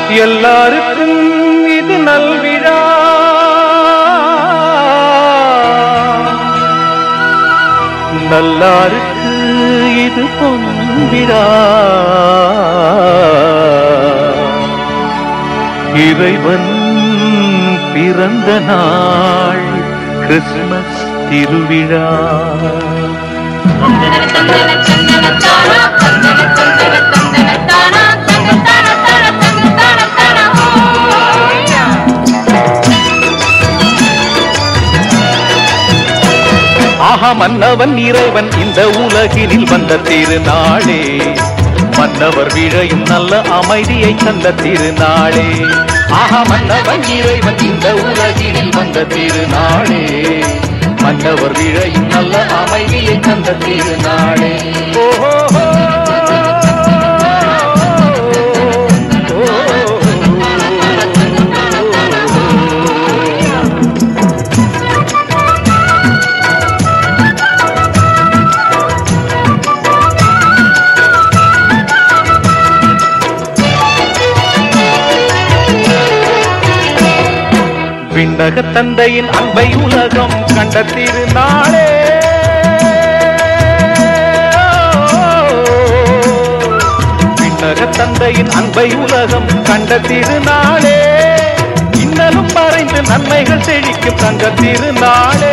எல்லாருக்கும் இது நல்விழா நல்லாருக்கு இது பொன்விழா இறைவன் பிறந்த நாள் கிறிஸ்மஸ் திருவிழா தந்தன தந்தன தந்தன தானா தந்தன தந்தன தந்தன தானா தங்க தான தான தங்க தான தான ஹோயா ஆஹா மன்னவன் இறைவன் இந்த உலகினில் வந்த திருநாளே மன்னவர் விழையும் நல்ல அமைதியை தந்த திருநாளே ஆஹா மன்னவன் இறைவன் இந்த உலகினில் வந்த திருநாளே மன்னவர் விழையும் நல்ல அமைதியை தந்த திருநாளே ஓஹோ விண்ணக தந்தையின் அன்பை உலகம் கண்ட திருநாளே விண்ணக தந்தையின் அன்பை உலகம் கண்ட திருநாளே இன்னலும் மறைந்து நன்மைகள் செழிக்கும் தங்க திருநாளே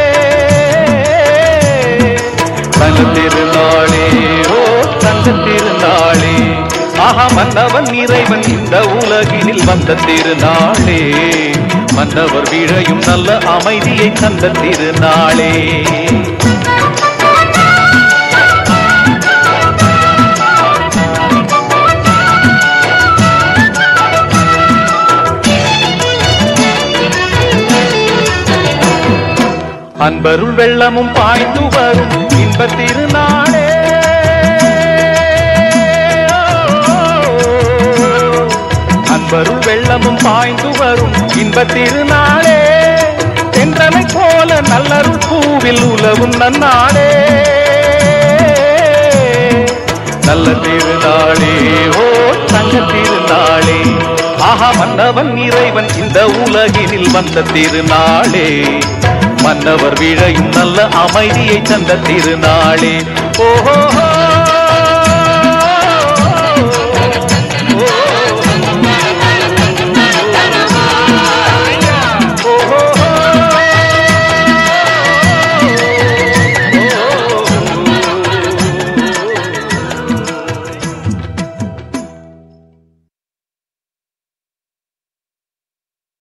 தங்க திருநாளே ஓ தங்க திருநாளே ஆஹா மன்னவன் இறைவன் இந்த உலகினில் வந்த திருநாளே மன்னவர் விழையும் நல்ல அமைதியை தந்த திருநாளே அன்பருள் வெள்ளமும் பாய்ந்து வரும் இன்ப திருநாளே அன்பருள் வெள்ளமும் பாய்ந்து வரும் இன்ப திருநாளே தென்றலை போல நல்லருள் பூவில் உலவும் நன்னாளே நல்ல திருநாளே ஓ தங்க திருநாளே ஆஹா மன்னவன் இறைவன் இந்த உலகினில் வந்த திருநாளே மன்னவர் விழையும் நல்ல அமைதியை தந்த திருநாளே ஓஹோ